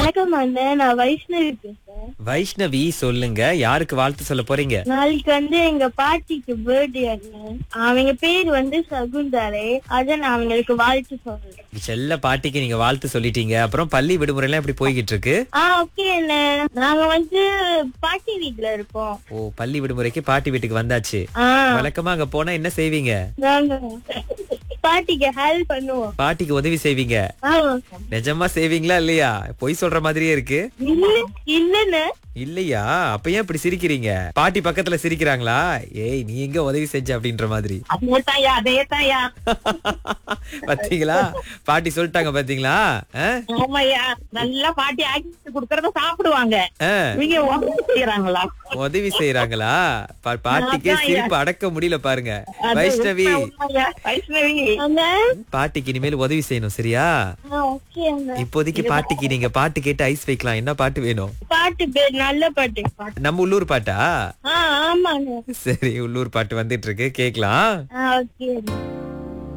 வணக்கம் அண்ணன் நான் வைஷ்ணவி பேசுறேன் வைஷ்ணவி சொல்லுங்க யாருக்கு வாழ்த்து சொல்ல போறீங்க நாளைக்கு வந்து எங்க பாட்டிக்கு பர்த்டே அண்ணன் அவங்க பேர் வந்து சகுந்தரை அத நான் அவங்களுக்கு வாழ்த்து சொல்றேன் செல்ல பாட்டிக்கு நீங்க வாழ்த்து சொல்லிட்டீங்க அப்புறம் பள்ளி விடுமுறை எல்லாம் எப்படி போய்கிட்டு இருக்கு ஆ ஓகே அண்ணன் நாங்க வந்து பாட்டி வீட்ல இருக்கோம் ஓ பள்ளி விடுமுறைக்கு பாட்டி வீட்டுக்கு வந்தாச்சு ஆ வழக்கமா அங்க போனா என்ன செய்வீங்க நாங்க பாட்டிக்கு ஹெல்ப் பண்ணுவோம் பாட்டிக்கு உதவி செய்வீங்க ஆமா நிஜமா செய்வீங்களா இல்லையா பொய் சொல்ற மாதிரியே இருக்கு இல்ல இல்லன்னு இல்லையா அப்ப ஏன் இப்படி சிரிக்கிறீங்க பாட்டி பக்கத்துல சிரிக்கிறாங்களா ஏய் நீ எங்க உதவி செஞ்ச அப்படின்ற மாதிரி அதேதாயா அதேதாயா பாத்தீங்களா பாட்டி சொல்லிட்டாங்க பாத்தீங்களா ஆ? ஆமாய்யா நல்லா பாட்டி ஆக்கி குடுக்கறத சாப்பிடுவாங்க ஆ, இவங்க உதவி செய்யறாங்களா உதவி செய்யறாங்களா பா- பாட்டிக்கே சிரிப்பு அடக்க முடியல பாருங்க வைஷ்ணவி உண்மையா? வைஷ்ணவி அண்ணன் பாட்டிக்கு இனிமேல் உதவி செய்யணும் சரியா ஆ ஓகே அண்ணன் இப்போதைக்கு பாட்டிக்கு நீங்க பாட்டு கேட்டு ஐஸ் வைக்கலாம் என்ன பாட்டு வேணும் பாட்டு பேர் நல்ல பாட்டு பாட்டு நம்ம உள்ளூர் பாட்டா ஆ ஆமாண்ணே சரி உள்ளூர் பாட்டு வந்துட்டு இருக்கு கேக்கலாம் ஆ ஓகே